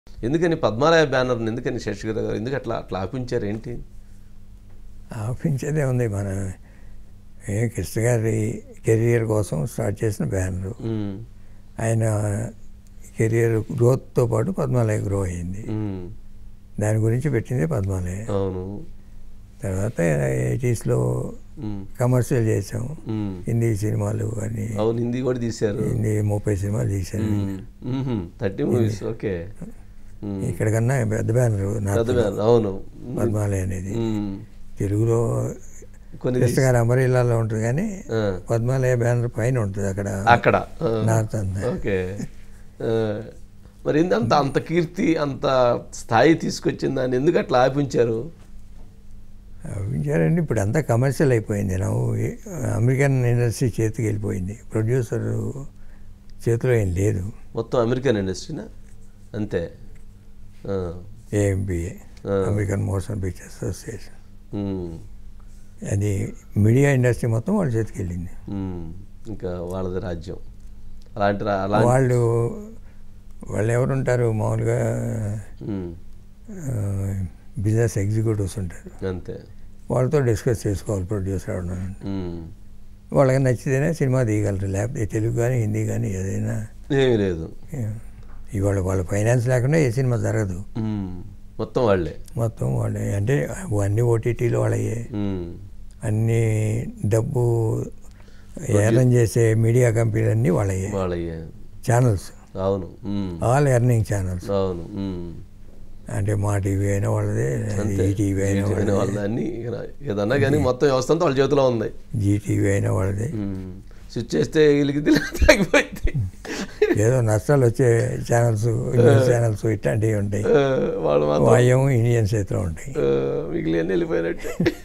ఎందుకని పద్మాలయ బ్యానర్ని ఎందుకని శశిధర్ గారు ఎందుకు అట్లా అట్లా ఆపించారు ఏంటి ఆపించేదే ఉంది మన ఏ కృష్ణ గారి కెరియర్ కోసం స్టార్ట్ చేసిన బ్యానరు ఉమ్, ఆయన కెరియర్ గ్రోత్తో పాటు పద్మాలయ గ్రో అయింది ఉమ్, దాని గురించి పెట్టింది పద్మాలయ అవును తర్వాత ఎయిటీస్లో ఉమ్, కమర్షియల్ చేసాం ఉమ్, హిందీ సినిమాలు అని అవును హిందీ కూడా తీశారు హిందీ ముప్పై సినిమాలు తీశాను థర్టీ మూవీస్ ఓకే ఉమ్, ఇక్కడ కన్నా పెద్ద బ్యానరు పెద్ద నార్త్ బ్యానర్, అవును పద్మాలయ అనేది ఉమ్, తెలుగులో కొన్ని కృష్ణ గారి అమరీలాలో ఉంటుంది కానీ ఆ, పద్మాలయ బ్యానర్ పైన ఉంటుంది అక్కడ అక్కడ ఆ, నార్త్ అంతా ఓకే ఆ, మరి ఏంది అంత అంత కీర్తి అంత స్థాయి తీసుకొచ్చింది దాన్ని ఎందుకు అట్లా ఆపించారు విచారండి ఇప్పుడు అంతా కమర్షియల్ అయిపోయింది నా అమెరికన్ ఇండస్ట్రీ చేతికి వెళ్ళిపోయింది ప్రొడ్యూసర్ చేతిలో ఏం లేదు మొత్తం అమెరికన్ ఇండస్ట్రీనా అంతే ఆ, ఏఎంబిఏ ఆ. American motion pictures association um, అది మీడియా ఇండస్ట్రీ మొత్తం వాళ్ళ చేతికి వెళ్ళింది ఉమ్, ఇంకా వాళ్ళది రాజ్యం అలాంటి రా- అలాంటి వాళ్ళు వాళ్ళు ఎవరుంటారు మామూలుగా ఉమ్, బిజినెస్ ఎగ్జిక్యూటివ్స్ ఉంటారు అంతే వాళ్ళతో డిస్కస్ చేసుకోవాలి ప్రొడ్యూసర్ అవడం ఉమ్, వాళ్ళకి నచ్చితేనే సినిమా తీయగలరు లేకపోతే తెలుగు కానీ హిందీ కానీ ఏదైనా ఏమీ లేదు ఇవాళ వాళ్ళ ఫైనాన్స్ లేకుండా ఏ సినిమా జరగదు ఉమ్, మొత్తం వాళ్ళే మొత్తం వాళ్ళే అంటే అన్ని ఓటీటీలు వాళ్ళయ్యే ఉమ్, అన్ని డబ్బు ఏర్నం చేసే మీడియా కంపెనీలు అన్నీ వాళ్ళయ్యే వాళ్ళయ్యే ఛానల్స్ అవును ఉమ్, ఆల్ ఎర్నింగ్ ఛానల్స్ అవును ఉమ్. అంటే మా టీవీ అయినా వాళ్ళదే అంతే ఈ టీవీ అయినా జీటీ అయిన వాళ్ళదే వాళ్ళని ఏదన్నా కానీ మొత్తం వ్యవస్థ అంతా వాళ్ళ చేతిలో ఉంది జీ టీవీ అయినా వాళ్ళదే ఉమ్. స్విచ్ చేస్తే వెలిగితే తగ్గిపోయింది ఏదో నష్టాలు వచ్చే ఛానల్స్ న్యూస్ ఛానల్స్ ఇట్లాంటివి ఉంటాయి ఆ, వాళ్ళు మాత్రం వాయం ఇండియన్ చేతిలో ఉంటాయి ఆ, మిగిలిన వెళ్ళిపోయినట్టు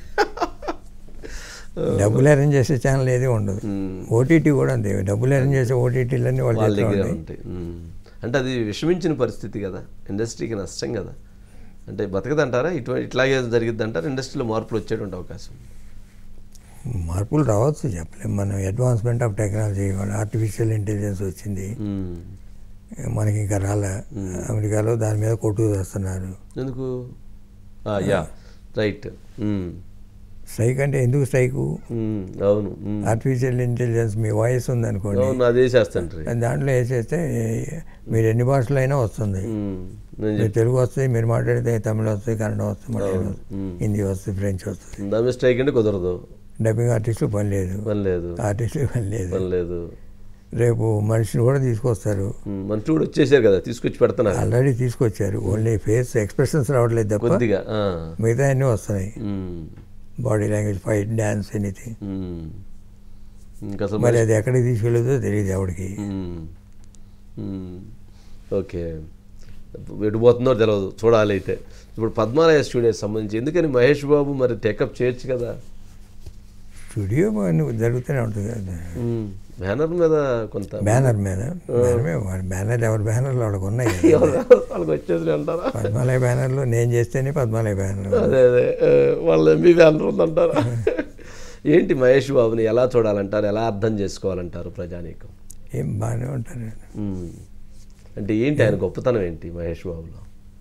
డబ్బులు అరేంజ్ చేసే ఛానల్ ఏది ఉండదు ఉమ్. ఓటీటీ కూడా అంతే డబ్బులు అరేంజ్ చేసే ఓటీటీలన్నీ వాళ్ళ వాళ్ళ చేతిలో దగ్గర ఉంటాయి ఉంటాయి ఉమ్. అంటే అది విషమించిన పరిస్థితి కదా ఇండస్ట్రీకి నష్టం కదా అంటే బతకదంటారా ఇటు ఇట్లాగే జరిగిద్ది అంటారా ఇండస్ట్రీలో మార్పులు వచ్చేటువంటి అవకాశం మార్పులు రావచ్చు చెప్పలేం మనం అడ్వాన్స్మెంట్ ఆఫ్ టెక్నాలజీ వాళ్ళ ఆర్టిఫిషియల్ ఇంటెలిజెన్స్ వచ్చింది ఉమ్. మనకి ఇంకా రాలే అమెరికాలో దాని మీద కొట్టు చేస్తున్నారు ఎందుకు ఆ, యా రైట్ ఉమ్. స్ట్రైక్ అంటే ఎందుకు స్ట్రైకు ఉమ్, అవును ఉమ్. ఆర్టిఫిషియల్ ఇంటెలిజెన్స్ మీ వాయిస్ ఉందనుకోండి అవును అదే చేస్తాండ్రి దాంట్లో వేసేస్తే మీరు ఎన్ని భాషలు అయినా వస్తుంది ఉమ్, నేను మీరు తెలుగు వస్తుంది మీరు మాట్లాడితే తమిళ వస్తుంది కన్నడ వస్తుంది మలయాళం అవును. వస్తుంది ఉమ్. హిందీ వస్తుంది ఫ్రెంచ్ వస్తుంది చెప్- దాని మీద స్ట్రైక్ అంటే కుదరదు డబ్బింగ్ ఆర్టిస్టులు పని లేదు పని లేదు ఆర్టిస్టులు పని లేదు పని లేదు రేపు మనిషిని కూడా తీసుకొస్తారు ఉమ్, మన చూడు వచ్చేసారు కదా తీసుకొచ్చి పెడుతున్నారు ఆల్రెడీ తీసుకొచ్చారు ఓన్లీ ఫేస్ ఎక్స్ప్రెషన్స్ రావట్లేదు తప్ప కొద్దిగా ఆ. మిగతా అన్నీ వస్తున్నాయి ఉమ్, body language fight dance anything um. ఇంకా అసలు మరి అది ఎక్కడికి తీసుకెళ్ళదో తెలియదు ఎవరికి ఉమ్, ఉమ్, ఓకే ఎటు పోతుందో తెలియదు చూడాలి అయితే ఇప్పుడు పద్మాలయ స్టూడియోస్ సంబంధించి ఎందుకని మహేష్ బాబు మరి టేకప్ చేయొచ్చు కదా స్టూడియో అన్ని జరుగుతూనే ఉంటుంది కదా ఉమ్, బ్యానర్ మీద కొంత బ్యానర్ మీద బ్యానర్ మీద వాడి బ్యానర్ ఎవరి బ్యానర్లు వాళ్ళకి ఉన్నాయి కదా. ఎవరు వాళ్ళకి వచ్చేసి అంటారా పద్మాలయ బ్యానర్లో నేను చేస్తేనే పద్మాలయ బ్యానర్ అదే అదే ఆ, వాళ్ళ ఎంబీ బ్యానర్ ఉందంటారా ఏంటి మహేష్ బాబుని ఎలా చూడాలంటారు ఎలా అర్థం చేసుకోవాలంటారు ప్రజానీకం ఏం బాగానే ఉంటారు ఉమ్. అంటే ఏంటి ఆయన గొప్పతనం ఏంటి మహేష్ బాబులో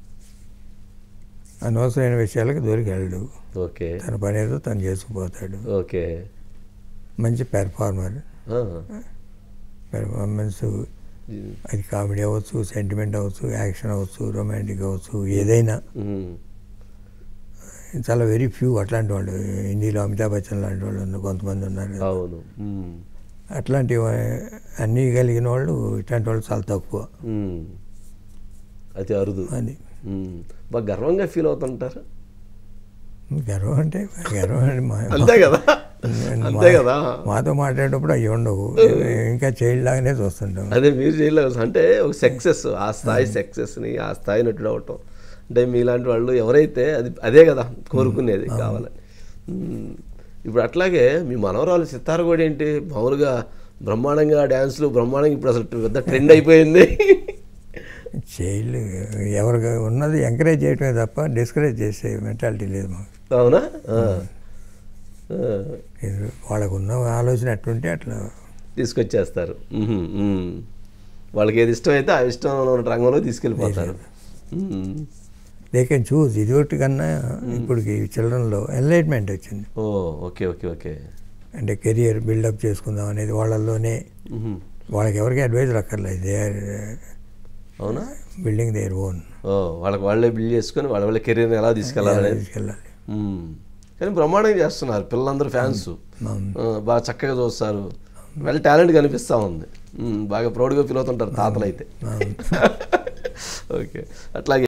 అనవసరమైన విషయాలకు దూరికి వెళ్ళడు ఓకే తన పని ఏదో తను చేసుకుపోతాడు ఓకే మంచి పెర్ఫార్మర్ ఆ. పెర్ఫార్మెన్స్ అది కామెడీ అవ్వచ్చు సెంటిమెంట్ అవ్వచ్చు యాక్షన్ అవ్వచ్చు రొమాంటిక్ అవ్వచ్చు ఏదైనా ఉమ్. చాలా వెరీ ఫ్యూ అట్లాంటి వాళ్ళు హిందీలో అమితాబ్ బచ్చన్ లాంటి వాళ్ళు ఉన్నారు కొంతమంది ఉన్నారు కదా. అవును ఉమ్. అట్లాంటి వా- అన్నీ కలిగిన వాళ్ళు ఇట్లాంటి వాళ్ళు చాలా తక్కువ ఉమ్. అతి అరుదు అది ఉమ్. బాగా గర్వంగా ఫీల్ అవుతుంటారు గర్వం అంటే గర్వం అంటే మా- అంతే కదా అంతే కదా మాతో మాట్లాడేటప్పుడు అవి ఉండవు ఇంకా చైల్డ్ లాగానే చూస్తుంటాం అదే మీరు చేయలేదు అంటే ఒక సక్సెస్ ఆ స్థాయి సక్సెస్ని ఆ స్థాయి నటుడు అవటం అంటే మీలాంటి వాళ్ళు ఎవరైతే అది అదే కదా కోరుకునేది కావాలని ఉమ్. ఇప్పుడు అట్లాగే మీ మనవరాలు సితార కూడా ఏంటి మామూలుగా బ్రహ్మాండంగా డ్యాన్స్లు బ్రహ్మాండంగా ఇప్పుడు అసలు పెద్ద ట్రెండ్ అయిపోయింది చైల్డ్ ఎవరికి ఉన్నది ఎంకరేజ్ చేయటమే తప్ప డిస్కరేజ్ చేసే మెంటాలిటీ లేదు మాకు అవునా ఆ. ఆ. ఇది వాళ్ళకు ఉన్న ఆలోచన ఎట్లుంటే అట్లా తీసుకొచ్చేస్తారు ఉహుం, ఉమ్. వాళ్ళకి ఏది ఇష్టమైతే ఆ ఇష్టం ఉన్న రంగంలో తీసుకెళ్ళిపోతారు దే కెన్ చూస్ ఇది ఒకటి కన్నా ఇప్పటికి చిల్డ్రన్లో ఎన్లైట్మెంట్ వచ్చింది ఓ ఓకే ఓకే ఓకే అంటే కెరియర్ బిల్డప్ చేసుకుందాం అనేది వాళ్ళల్లోనే మ్మ్. వాళ్ళకి ఎవరికి అడ్వైజర్ అక్కర్లేదు దే ఆర్ అవునా బిల్డింగ్ దేర్ ఓన్ ఓ వాళ్ళకి వాళ్ళే బిల్డ్ చేసుకొని వాళ్ళ వాళ్ళ కెరీర్ని ఎలా తీసుకెళ్ళాలనేది తీసుకెళ్ళాలి మ్మ్. కానీ బ్రహ్మాండంగా చేస్తున్నారు పిల్లలందరూ ఫ్యాన్స్ బాగా చక్కగా చూస్తారు వెల్ టాలెంట్ కనిపిస్తూ ఉంది మ్మ్. బాగా ప్రౌడ్గా ఫీల్ అవుతుంటారు తాతలు అయితే ఓకే అట్లాగే